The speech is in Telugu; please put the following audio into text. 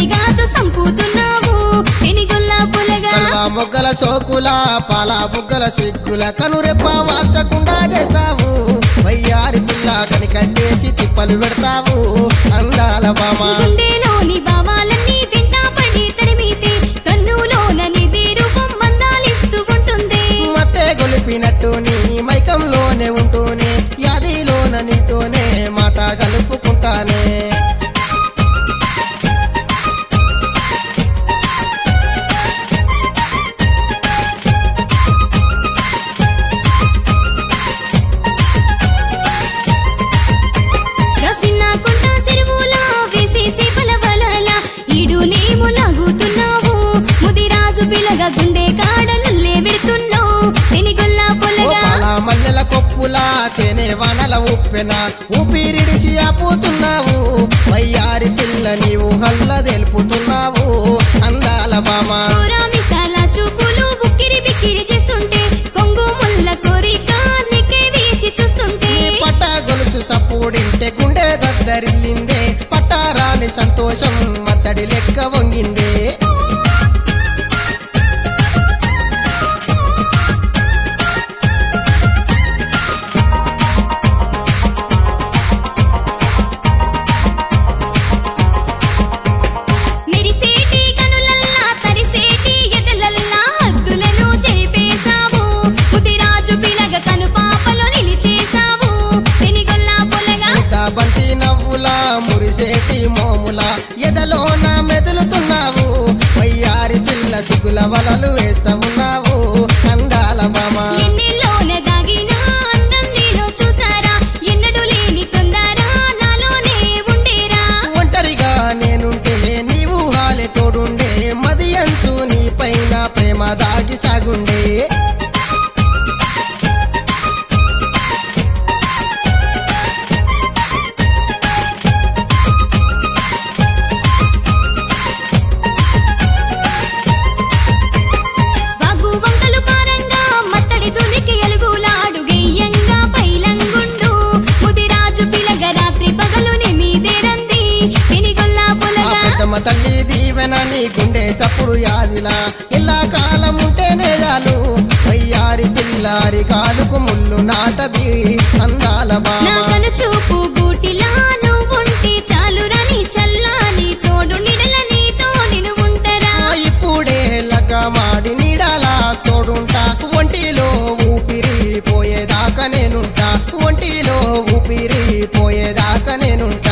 సైగాతో సంపుతున్నావు ఎనిగొల్ల పొలగా కల్వా మొగ్గల సోకుల పాల బుగ్గల సిగ్గుల కనురెప్ప మార్చకుండా చేస్తావు వయ్యారి పిల్ల కనికట్టేసి తిప్పలు పెడతావు అందాల బామ గుండెలోని భావాలన్నీ వెంట పడి తరిమితే కన్నులోన నిధి రూపం మందాలిస్తూ ఉంటుంది మత్తే గొలిపినట్టు నీ మైకంలోనే ఉంటూనే యాదిలోన నీతోనే మాట కలుపుకుంటానే రసిన్న కొండ చెరువులా వేసేసి బలబలల ఈడు నీము లాగుతున్నావు ముదిరాజు పిలగ గుండె కాడనుల్లే పెడుతున్నావు ఎనిగొల్ల ఓ పొలగా పాల మల్లెల కొప్పులా తేనె వానల ఉప్పెన ఊపిరిడిసి ఆపుతున్నావు వయ్యారి పిల్ల నీవు హల్ల తెలుపుతున్నావు అందాల బామ కోరా మిసాల చూపులు ఉక్కిరి బిక్కిరి చేస్తుంటే కొంగు ముల్ల కోరిక నీకే వేచి చూస్తుంటే నీ పట్ట గొలుసు సప్పుడింటే గుండె దద్దరిల్లిందే పట్టారాని సంతోషం మత్తడి లెక్క వంగిందే మెరిసేటి కనులల్లా తరిసేటి ఎదలల్లా హద్దులను చెరిపేశావు ముదిరాజు పిలగ కను పాపలో నిలిచేశావు తెనిగొల్ల పొలగా ఇంత బంతి నవ్వులా మురిసేటి మోముల ఎదలోన మెదులుతున్నావు వయ్యారి పిల్ల సిగుల వలలు వేస్తా ఉన్నావు అందాల మామ ఎన్నెల్లోన దాగిన అందం నీలో చూసారా ఎన్నడూ లేని తొందర నాలోనే ఉండేరా ఒంటరిగా నేనుంటే నీవు హాలే తోడుండే మది అంచు నీ పైన ప్రేమ దాగి సాగుండే వాగు వంకలు పారంగా మత్తడి తునికి ఎలుగులాడు గెయ్యంగా పైలంగుండు ముదిరాజు పిలగ రాత్రి పగలు మీదే రంది తినిగొల్ల ఆ పొలగా పెద్దమ్మ తల్లి దీవెన నీ గుండె సప్పుడు యాదిలా ఇలా కాలం ఉంటే నేరాలు వయ్యారి పిల్లారి కాలుకు ముళ్ళు నాటది అందాల నా బామ కను చూపు గూటిలా నువ్వుంటే చాలు రాని చల్లాని తోడు నిడల నీతో నిను ఉంటరా ఆ ఇప్పుడే లగా మాడి నీడాలా తోడుంటా ఒంటిలో ఊపిరి పోయేదాకా నేనుంటా ఒంటిలో ఊపిరి పోయేదాకా నేనుంటా